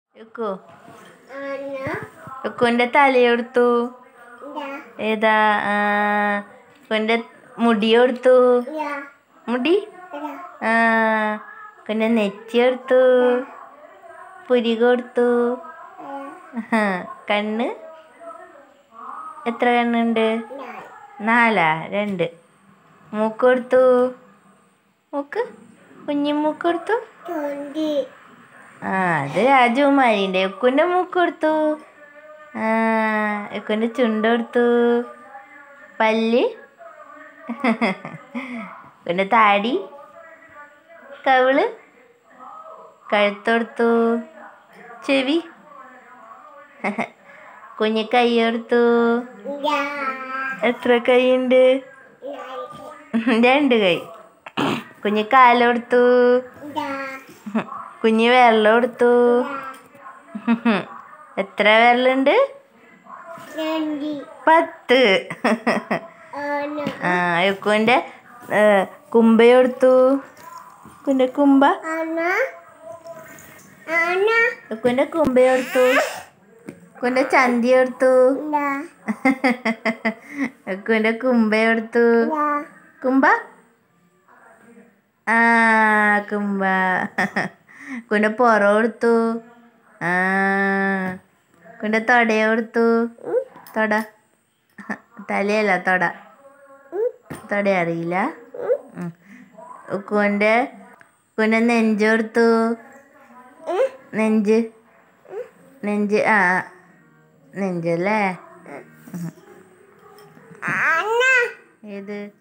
യുക്കു Ana. യുക്കുവിന്റെ തലയെടുത്തു Da. ഏതാ ആ, യുക്കുവിന്റെ മുടിയെടുത്തു Ya. മുടി Da. ആ പിന്നെ നെറ്റിയെടുത്തു പുരിക കൊടുത്തു ആഹാ. കണ്ണ് എത്ര കണ്ണുണ്ട് Nine. നാലാ രണ്ട് മൂക്ക് കൊടുത്തു മൂക്ക് കുഞ്ഞി മൂക്ക് കൊടുത്തു Twenty. ആ അത് രാജകുമാരിൻ്റെ ഉക്കുൻ്റെ മൂക്ക് കൊടുത്തു ആ ഉക്കുൻ്റെ ചുണ്ട് കൊടുത്തു പല്ല് പിന്നെ താടി കവിള് കഴുത്തൊടുത്തു ചെവി കുഞ്ഞി കൈ കൊടുത്തു Ya. എത്ര കൈയുണ്ട് Nine. രണ്ട് കൈ കുഞ്ഞി കാലെടുത്തു Da. കുഞ്ഞി വിരലും കൊടുത്തു Da. എത്ര വിരലുണ്ട് Twenty. പത്ത് Ana. ആ യുക്കുവിൻ്റെ കുമ്പയെടുത്തു കുൻ്റെ കുമ്പ Ana. Ana. യുക്കുവിൻ്റെ കുമ്പയെടുത്തു കുൻ്റെ ചന്തി എടുത്തു Da. യുക്കുവിൻ്റെ കുമ്പയെടുത്തു Da. കുമ്പ ആ കുമ്പ കുൻ്റെ പുറ കൊടുത്തു ആ കുൻ്റെ തൊട കൊടുത്തു തൊട തലയല്ല തൊട തൊട അറിയില്ല ഉക്കുവിൻ്റെ ഉക്കുവിൻ്റെ നെഞ്ച് കൊടുത്തു നെഞ്ച് നെഞ്ച് ആ നെഞ്ചല്ലേ Ana. ഏത്